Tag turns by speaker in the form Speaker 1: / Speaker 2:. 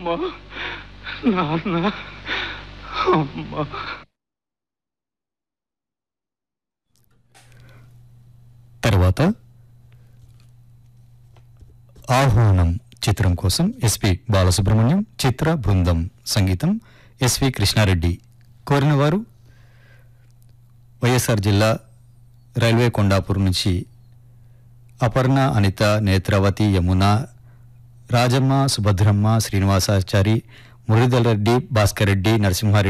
Speaker 1: అమ్మా నాన్న అమ్మా
Speaker 2: తర్వాత ఆహ్వానం చిత్రం కోసం ఎస్పి బాలసుబ్రహ్మణ్యం చిత్ర బృందం సంగీతం ఎస్వి కృష్ణారెడ్డి కోరిన వారు వైఎస్ఆర్ జిల్లా రైల్వే కొండాపూర్ నుంచి అపర్ణ అనిత నేత్రావతి యమున రాజమ్మ సుభద్రమ్మ శ్రీనివాసాచారి మురళీధర్ రెడ్డి భాస్కర్ రెడ్డి నరసింహారెడ్డి